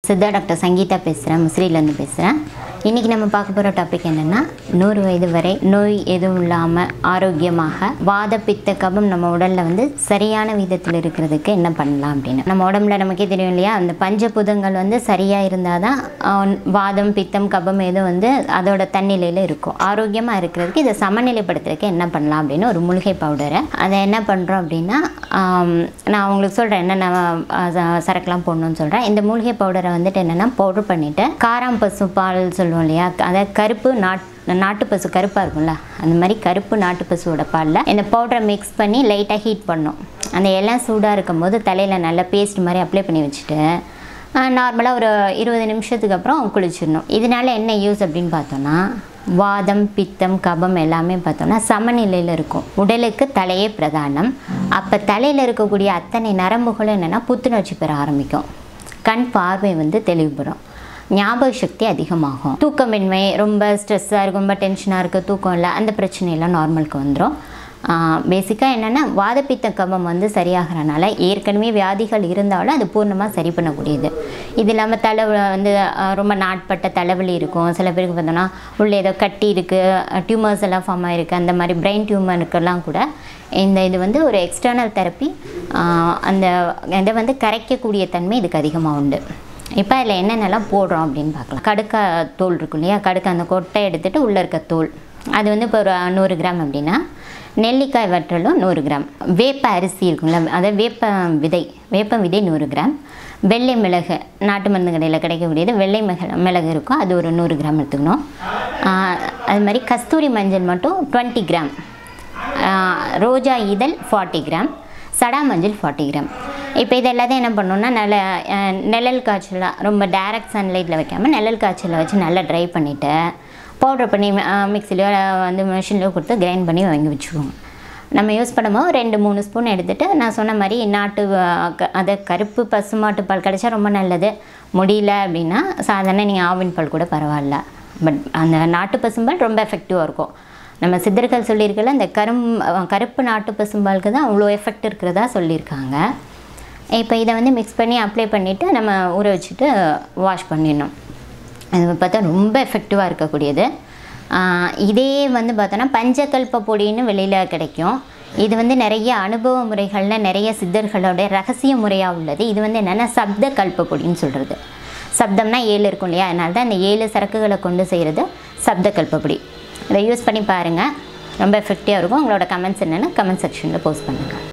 Siddha doctor Sangeetha பேசுகிறேன் முசிறியிலேருந்து பேசுகிறேன் இன்றைக்கி நம்ம பார்க்க போகிற டாபிக் என்னென்னா நூறு வயது வரை நோய் எதுவும் இல்லாமல் ஆரோக்கியமாக வாத பித்த கபம் நம்ம உடலில் வந்து சரியான விதத்தில் இருக்கிறதுக்கு என்ன பண்ணலாம் அப்படின்னு நம்ம உடம்புல நமக்கே தெரியும் இல்லையா அந்த பஞ்சபூதங்கள் வந்து சரியாக இருந்தால் தான் ஆஹ், வாதம் பித்தம் கபம் எதுவும் வந்து அதோட தன்னிலையில் இருக்கும் ஆரோக்கியமாக இருக்கிறதுக்கு இதை சமநிலைப்படுத்துறதுக்கு என்ன பண்ணலாம் அப்படின்னு ஒரு மூலிகை பவுடரை அதை என்ன பண்ணுறோம் அப்படின்னா ஆம், நான் உங்களுக்கு சொல்கிறேன் என்னென்ன ஆஹ், ச- சரக்குலாம் போடணும்னு சொல்கிறேன் இந்த மூலிகை பவுடரை வந்துட்டு என்னென்னா பவுடர் பண்ணிவிட்டு காராம் பசு பால் சொல்லுவோம் இல்லையா அதாவது கருப்பு நாட் நாட்டு பசு கருப்பாக இருக்கும்ல அந்த மாதிரி கருப்பு நாட்டு பசுவோட பாலில் இந்த பவுடரை மிக்ஸ் பண்ணி லைட்டாக ஹீட் பண்ணும் அந்த எல்லாம் சூடாக இருக்கும்போது தலையில் நல்லா பேஸ்ட் மாதிரி அப்ளை பண்ணி வச்சுட்டு நார்மலாக ஒரு இருபது நிமிஷத்துக்கு அப்புறம் குளிச்சிடணும் இதனால என்ன யூஸ் அப்படின்னு பார்த்தோன்னா வாதம் பித்தம் கபம் எல்லாமே பார்த்தோம்னா சமநிலையில் இருக்கும் உடலுக்கு தலையே பிரதானம் அப்போ தலையில் இருக்கக்கூடிய அத்தனை நரம்புகளும் என்னென்னா புத்துணர்ச்சி பெற ஆரம்பிக்கும் கண் பார்வை வந்து தெளிவுபடும் ஞாபக சக்தி அதிகமாகும் தூக்கமின்மை ரொம்ப ஸ்ட்ரெஸ்ஸாக இருக்கும் ரொம்ப டென்ஷனாக இருக்குது தூக்கம் இல்லை அந்த பிரச்சனையெல்லாம் நார்மலுக்கு வந்துடும் பேசிக்காக என்னென்னா வாதப்பித்த கபம் வந்து சரியாகிறனால ஏற்கனவே வியாதிகள் இருந்தாலும் அது பூர்ணமாக சரி பண்ணக்கூடியது இது இல்லாமல் தலை வந்து ஆஹ், ரொம்ப நாட்பட்ட தலைவலி இருக்கும் சில பேருக்கு பார்த்தோன்னா உள்ளே ஏதோ கட்டி இருக்குது டியூமர்ஸ் எல்லாம் ஃபார்ம் ஆகிருக்கு அந்த மாதிரி பிரெயின் டியூமருக்கெல்லாம் கூட இந்த இது வந்து ஒரு எக்ஸ்டர்னல் தெரப்பி அந்த இதை வந்து கரைக்கக்கூடிய தன்மை இதுக்கு அதிகமாக உண்டு இப்போ அதில் என்னென்னலாம் போடுறோம் அப்படின்னு பார்க்கலாம் கடுக்கா தோல் இருக்கும் இல்லையா கடுக்கா அந்த கொட்டை எடுத்துகிட்டு உள்ளே இருக்க தோல் அது வந்து இப்போ ஒரு நூறு கிராம் அப்படின்னா நெல்லிக்காய் வற்றலும் நூறு கிராம் வேப்ப அரிசி இருக்குங்களா அதாவது வேப்ப விதை வேப்ப விதை நூறு கிராம் வெள்ளை மிளகு நாட்டு மருந்து கடையில் கிடைக்கக்கூடியது வெள்ளை மிளகு மிளகு இருக்கும் அது ஒரு நூறு கிராம் எடுத்துக்கணும் ஆஹ் அது மாதிரி கஸ்தூரி மஞ்சள் மட்டும் டுவெண்ட்டி கிராம் ஆஹ் ரோஜா இதழ் ஃபார்ட்டி கிராம் சடா மஞ்சள் ஃபார்ட்டி கிராம் இப்போ இது எல்லாத்தையும் என்ன பண்ணணும்னா நல்ல ஆஹ் நிழல் காய்ச்சலாக ரொம்ப டைரக்ட் சன்லைட்டில் வைக்காமல் நிழல் காய்ச்சலில் வச்சு நல்லா ட்ரை பண்ணிவிட்டு பவுடர் பண்ணி மிக்சிலையோ வந்து மிஷின்லையோ கொடுத்து கிரைண்ட் பண்ணி வாங்கி வச்சுக்குவோம் நம்ம யூஸ் பண்ணும்போது ரெண்டு மூணு ஸ்பூன் எடுத்துகிட்டு நான் சொன்ன மாதிரி நாட்டு ஆஹ் க- அதை கருப்பு பசுமாட்டு பால் கிடைச்சா ரொம்ப நல்லது முடியல அப்படின்னா சாதாரண நீங்கள் ஆவின் பால் கூட பரவாயில்ல பட் அந்த நாட்டு பசும்பால் ரொம்ப எஃபெக்டிவாக இருக்கும் நம்ம சித்தர்கள் சொல்லியிருக்கல இந்த கரும் அஹ் கருப்பு நாட்டு பசும்பாலுக்கு தான் அவ்வளோ எஃபெக்ட் இருக்கிறதா சொல்லியிருக்காங்க இப்போ இதை வந்து மிக்ஸ் பண்ணி அப்ளை பண்ணிவிட்டு நம்ம ஊற வச்சுட்டு வாஷ் பண்ணிடணும் அது பார்த்தா ரொம்ப எஃபெக்டிவாக இருக்கக்கூடியது ஆஹ் இதே வந்து பார்த்தோன்னா பஞ்சகல்ப பொடின்னு வெளியில் கிடைக்கும் இது வந்து நிறைய அனுபவ முறைகளில் நிறைய சித்தர்களோட ரகசிய முறையாக உள்ளது இது வந்து என்னென்னா சப்த கல்ப பொடின்னு சொல்கிறது சப்தம்னா ஏழு இருக்கும் இல்லையா அதனால தான் இந்த ஏழு சரக்குகளை கொண்டு செய்கிறது சப்த கல்பப்பொடி இதை யூஸ் பண்ணி பாருங்கள் ரொம்ப எஃபெக்டிவாக இருக்கும் உங்களோட கமெண்ட்ஸ் என்னென்னா கமெண்ட் செக்ஷனில் போஸ்ட் பண்ணுங்கள்